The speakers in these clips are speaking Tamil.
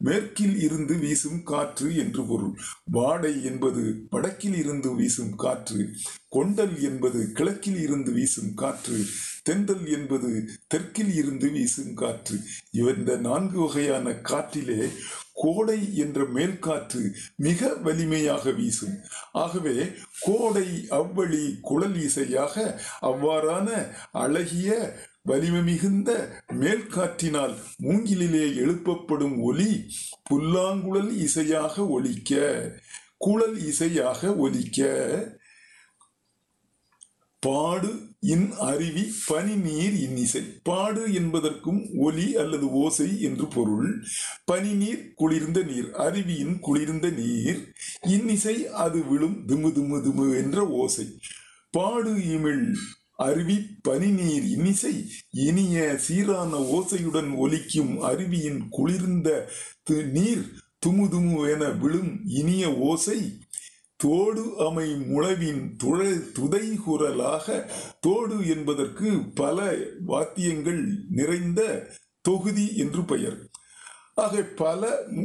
மேற்கில் இருந்து வீசும் காற்று என்று பொருள் வாடை என்பது வடக்கில் இருந்து வீசும் காற்று கொண்டல் என்பது கிழக்கில் இருந்து வீசும் காற்று தென்றல் என்பது தெற்கில் இருந்து வீசும் காற்று இந்த நான்கு வகையான காற்றிலே கோடை என்ற மேல்காற்று மிக வலிமையாக வீசும் ஆகவே கோடை அவ்வழி குழல் இசையாக அவ்வாறான அழகிய வலிமை மிகுந்த மேல்காற்றினால் மூங்கிலிலே எழுப்பப்படும் ஒலி புல்லாங்குழல் இசையாக ஒலிக்க குழல் இசையாக ஒலிக்க பாடு இன் அருவி பனி நீர் இன்னிசை பாடு என்பதற்கும் ஒலி அல்லது ஓசை என்று பொருள் பனி நீர் குளிர்ந்த நீர் அருவியின் குளிர்ந்த நீர் இன்னிசை அது விழும் துமு துமு துமு என்ற ஓசை பாடு இமிழ் அருவி பனிநீர் இன்னிசை இனிய சீரான ஓசையுடன் ஒலிக்கும் அருவியின் குளிர்ந்த நீர் துமு துமு என விழும் இனிய ஓசை தோடு அமை முழவின் துழ துதை குரலாக தோடு என்பதற்கு பல வாத்தியங்கள் நிறைந்த தொகுதி என்று பெயர் ஆக பல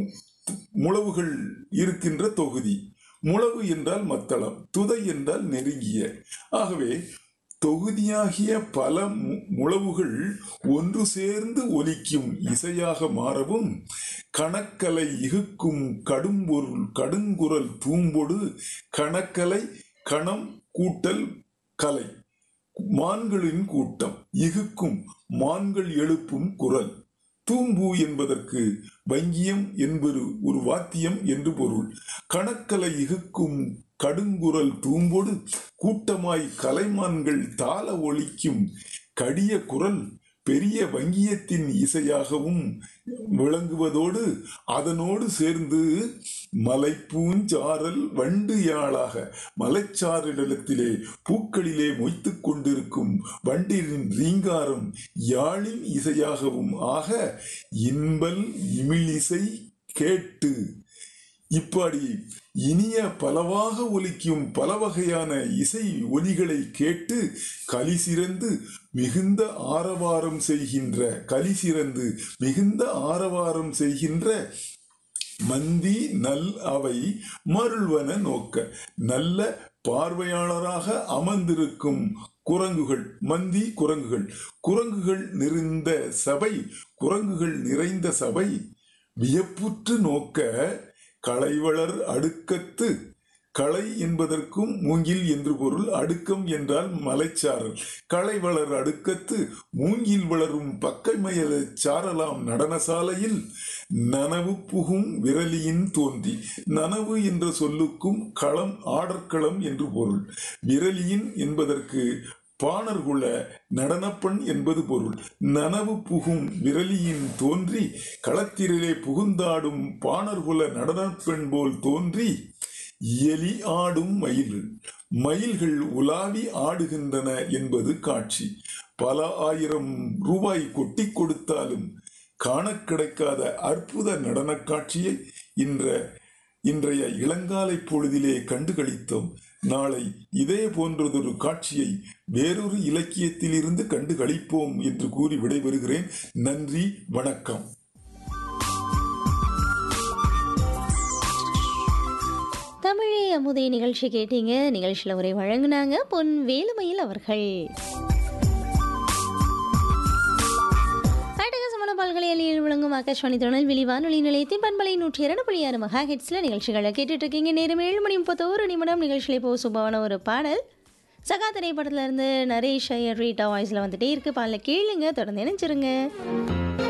முழவுகள் இருக்கின்ற தொகுதி முழவு என்றால் மத்தளம் துதை என்றால் நெருங்கிய ஆகவே தொகுதியாகிய பல முழவுகள் ஒன்று சேர்ந்து ஒலிக்கும் இசையாக மாறவும் கணக்கலை இகுக்கும் கடும்பொருள் கடுங்குரல் தூம்பொடு கணக்கலை கணம் கூட்டல் கலை மான்களின் கூட்டம் இகுக்கும் மான்கள் எழுப்பும் குரல் தூம்பு என்பதற்கு வங்கியம் என்பது ஒரு வாத்தியம் என்று பொருள் கணக்கலை இகுக்கும் கடுங்குரல் தூம்போடு கூட்டமாய் கலைமான்கள் தாள ஒழிக்கும் கடிய குரல் பெரிய வங்கியத்தின் இசையாகவும் விளங்குவதோடு அதனோடு சேர்ந்து மலைப்பூஞ்சாரல் வண்டு யாழாக மலைச்சாரலிடத்திலே பூக்களிலே மொய்த்து கொண்டிருக்கும் வண்டின் ரீங்காரம் யாழின் இசையாகவும் ஆக இன்பல் இமிழிசை கேட்டு இப்படி இனிய பலவாக ஒலிக்கும் பல வகையான இசை ஒலிகளை கேட்டு களி சிறந்து மிகுந்த ஆரவாரம் செய்கின்ற களி சிறந்து மிகுந்த ஆரவாரம் செய்கின்ற மந்தி நல் அவை மருள்வன நோக்க நல்ல பார்வையாளராக அமர்ந்திருக்கும் குரங்குகள் மந்தி குரங்குகள் குரங்குகள் நிறைந்த சபை குரங்குகள் நிறைந்த சபை வியப்புற்று நோக்க களைவளர் அடுக்கத்து களை என்பதற்கும் மூங்கில் என்று பொருள் அடுக்கம் என்றால் மலைச்சாரல் களை வளர் அடுக்கத்து மூங்கில் வளரும் பக்கைமயல சாரலாம் நடனசாலையில் நனவு புகும் விரலியின் தோன்றி நனவு என்ற சொல்லுக்கும் களம் ஆடற்களம் என்று பொருள் விரலியின் என்பதற்கு பாணர்குல நடனப்பண் என்பது பொருள் நனவு புகும் விரலியின் தோன்றி களத்திலே புகுந்தாடும் பாணர்குல நடனப்பெண் போல் தோன்றி எலி ஆடும் மயில்கள் மயில்கள் உலாவி ஆடுகின்றன என்பது காட்சி பல ஆயிரம் ரூபாய் கொட்டி கொடுத்தாலும் காண கிடைக்காத அற்புத நடன காட்சியை இன்ற இன்றைய இளங்காலை பொழுதிலே கண்டுகளித்தோம் நாளை இதே போன்றதொரு காட்சியை வேறொரு இலக்கியத்தில் இருந்து கண்டுகளிப்போம் என்று கூறி விடைபெறுகிறேன் நன்றி வணக்கம் தமிழே அமுதை நிகழ்ச்சி கேட்டீங்க நிகழ்ச்சியில் உரை வழங்கினாங்க பொன் வேலுமையில் அவர்கள் அட்டகாசமான பல்கலையில் விளங்கும் ஆகாஷ்வாணி திருநெல்வேலி வானொலி நிலையத்தின் பண்பலை நூற்றி இரண்டு புள்ளி ஆறு மெகா ஹெட்ஸில் நிகழ்ச்சிகளை கேட்டுட்டு இருக்கீங்க நேரம் ஏழு மணி முப்பத்தோரு நிமிடம் நிகழ்ச்சியிலே போக சுபமான ஒரு பாடல் சகா திரைப்படத்துல இருந்து நரேஷ் ஐயர் ரீட்டா வாய்ஸில் வந்துட்டே இருக்கு பாடல கேளுங்க தொடர்ந்து நினைச்சிருங்க